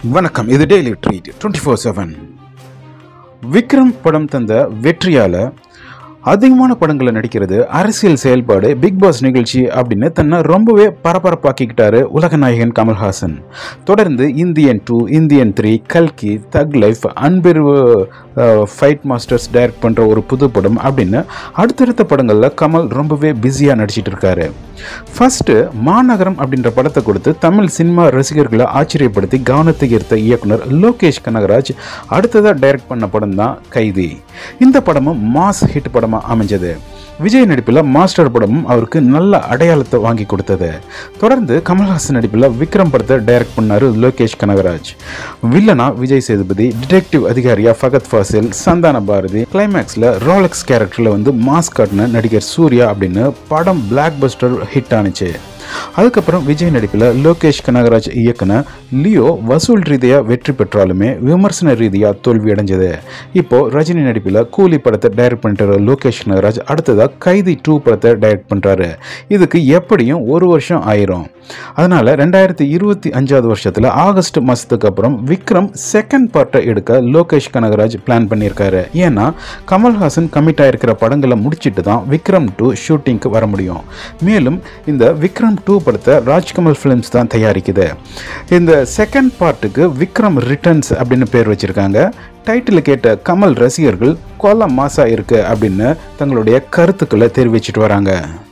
வணக்கம் இது daily treat twenty four seven Vikram படம் தந்த வெற்றியால் அதிகமான படங்களை நடிக்கிறது அரசியல் செயல்பாடு பிக் பாஸ் நிகழ்ச்சி அப்படின்னு தன்னை ரொம்பவே பரபரப்பாக்கிக்கிட்டாரு உலக நாயகன் கமல்ஹாசன் தொடர்ந்து இந்தியன் டூ இந்தியன் த்ரீ கல்கி Thug Life Anbariv fight masters direct பண்ணுற ஒரு புது படம் அப்படின்னு அடுத்தடுத்த படங்களில் கமல் ரொம்பவே பிஸியாக நடிச்சிட்டு இருக்காரு ஃபர்ஸ்ட் மாநகரம் அப்படின்ற படத்தை கொடுத்து தமிழ் சினிமா ரசிகர்களை ஆச்சரியப்படுத்தி கவனத்தை ஈர்த்த இயக்குனர் லோகேஷ் கனகராஜ் அடுத்ததாக டைரக்ட் பண்ண படம் தான் கைதி இந்த படமும் மாஸ் ஹிட் படமாக அமைஞ்சது விஜய் நடிப்பில் மாஸ்டர் படமும் அவருக்கு நல்ல அடையாளத்தை வாங்கி கொடுத்தது தொடர்ந்து கமல்ஹாசன் நடிப்பில் விக்ரம் படத்தை டைரக்ட் பண்ணார் லோகேஷ் கனகராஜ் வில்லனா விஜய் சேதுபதி டிடெக்டிவ் அதிகாரியா ஃபகத் ஃபாசில் சந்தான பாரதி கிளைமேக்ஸில் ரோலக்ஸ் கேரக்டரில் வந்து மாஸ் காட்டின நடிகர் சூர்யா அப்படின்னு படம் பிளாக் பஸ்டர் ஹிட் ஆனிச்சு அதுக்கப்புறம் விஜய் நடிப்பில் லோகேஷ் கனகராஜ் இயக்குன லியோ வசூல் ரீதியாக வெற்றி பெற்றாலுமே விமர்சன ரீதியாக தோல்வி அடைஞ்சது இப்போ ரஜினி நடிப்பில் கூலி படத்தை டைரக்ட் பண்ணிட்டு லோகேஷ் கனகராஜ் அடுத்ததாக கைதி டூ படத்தை டைரக்ட் பண்ணுறாரு இதுக்கு எப்படியும் ஒரு வருஷம் ஆயிரும் அதனால ரெண்டாயிரத்தி இருபத்தி அஞ்சாவது வருஷத்தில் ஆகஸ்ட் மாதத்துக்கு அப்புறம் விக்ரம் செகண்ட் பார்ட்டை எடுக்க லோகேஷ் கனகராஜ் பிளான் பண்ணியிருக்காரு ஏன்னா கமல்ஹாசன் கமிட் ஆயிருக்கிற படங்களை முடிச்சிட்டு தான் விக்ரம் டூ ஷூட்டிங்க்கு வர முடியும் மேலும் இந்த விக்ரம் டூ படத்தை ராஜ்கமல் ஃபிலிம்ஸ் தான் தயாரிக்குது இந்த செகண்ட் பார்ட்டுக்கு விக்ரம் ரிட்டர்ன்ஸ் அப்படின்னு பேர் வச்சிருக்காங்க டைட்டில் கேட்ட கமல் ரசிகர்கள் கொல்ல மாசா இருக்கு அப்படின்னு தங்களுடைய கருத்துக்களை தெரிவிச்சிட்டு வராங்க